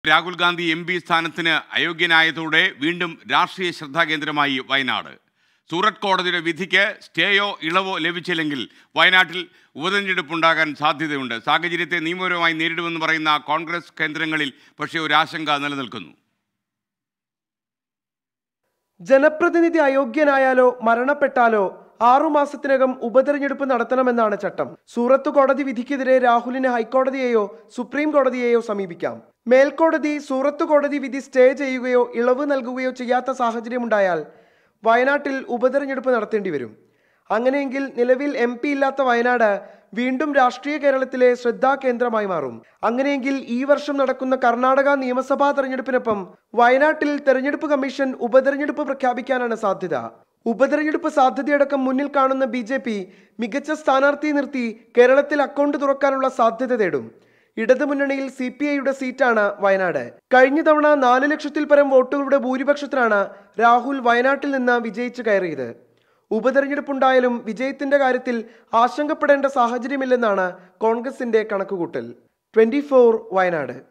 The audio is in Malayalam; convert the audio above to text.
രാഹുൽ ഗാന്ധി എം പി സ്ഥാനത്തിന് അയോഗ്യനായതോടെ വീണ്ടും രാഷ്ട്രീയ ശ്രദ്ധാകേന്ദ്രമായി വയനാട് സൂറത്ത് കോടതിയുടെ വിധിക്ക് സ്റ്റേയോ ഇളവോ ലഭിച്ചില്ലെങ്കിൽ വയനാട്ടിൽ ഉപതെരഞ്ഞെടുപ്പുണ്ടാകാൻ സാധ്യതയുണ്ട് സാഹചര്യത്തെ നിയമപരമായി നേരിടുമെന്ന് പറയുന്ന കോൺഗ്രസ് കേന്ദ്രങ്ങളിൽ പക്ഷേ ഒരു ആശങ്ക നിലനിൽക്കുന്നു ജനപ്രതിനിധി അയോഗ്യനായാലോ മരണപ്പെട്ടാലോ ആറുമാസത്തിനകം ഉപതെരഞ്ഞെടുപ്പ് നടത്തണമെന്നാണ് ചട്ടം സൂറത്ത് കോടതി വിധിക്കെതിരെ രാഹുലിന് ഹൈക്കോടതിയെയോ സുപ്രീം കോടതിയെയോ സമീപിക്കാം മേൽക്കോടതി സൂറത്ത് കോടതി വിധി സ്റ്റേ ചെയ്യുകയോ ഇളവ് നൽകുകയോ ചെയ്യാത്ത സാഹചര്യമുണ്ടായാൽ വയനാട്ടിൽ ഉപതെരഞ്ഞെടുപ്പ് നടത്തേണ്ടി വരും അങ്ങനെയെങ്കിൽ നിലവിൽ എം പി ഇല്ലാത്ത വയനാട് വീണ്ടും രാഷ്ട്രീയ കേരളത്തിലെ ശ്രദ്ധാകേന്ദ്രമായി മാറും അങ്ങനെയെങ്കിൽ ഈ വർഷം നടക്കുന്ന കർണാടക നിയമസഭാ തെരഞ്ഞെടുപ്പിനൊപ്പം വയനാട്ടിൽ തെരഞ്ഞെടുപ്പ് കമ്മീഷൻ ഉപതെരഞ്ഞെടുപ്പ് പ്രഖ്യാപിക്കാനാണ് സാധ്യത ഉപതെരഞ്ഞെടുപ്പ് സാധ്യതയടക്കം മുന്നിൽ കാണുന്ന ബി ജെ പി മികച്ച സ്ഥാനാർത്ഥിയെ നിർത്തി കേരളത്തിൽ അക്കൗണ്ട് തുറക്കാനുള്ള സാധ്യത തേടും ഇടതുമുന്നണിയിൽ സി പി ഐയുടെ സീറ്റാണ് വയനാട് കഴിഞ്ഞ തവണ നാല് ലക്ഷത്തിൽ പരം വോട്ടുകളുടെ ഭൂരിപക്ഷത്തിലാണ് രാഹുൽ വയനാട്ടിൽ നിന്ന് വിജയിച്ചു കയറിയത് ഉപതെരഞ്ഞെടുപ്പുണ്ടായാലും വിജയത്തിന്റെ കാര്യത്തിൽ ആശങ്കപ്പെടേണ്ട സാഹചര്യമില്ലെന്നാണ് കോൺഗ്രസിന്റെ കണക്കുകൂട്ടൽ ട്വന്റി വയനാട്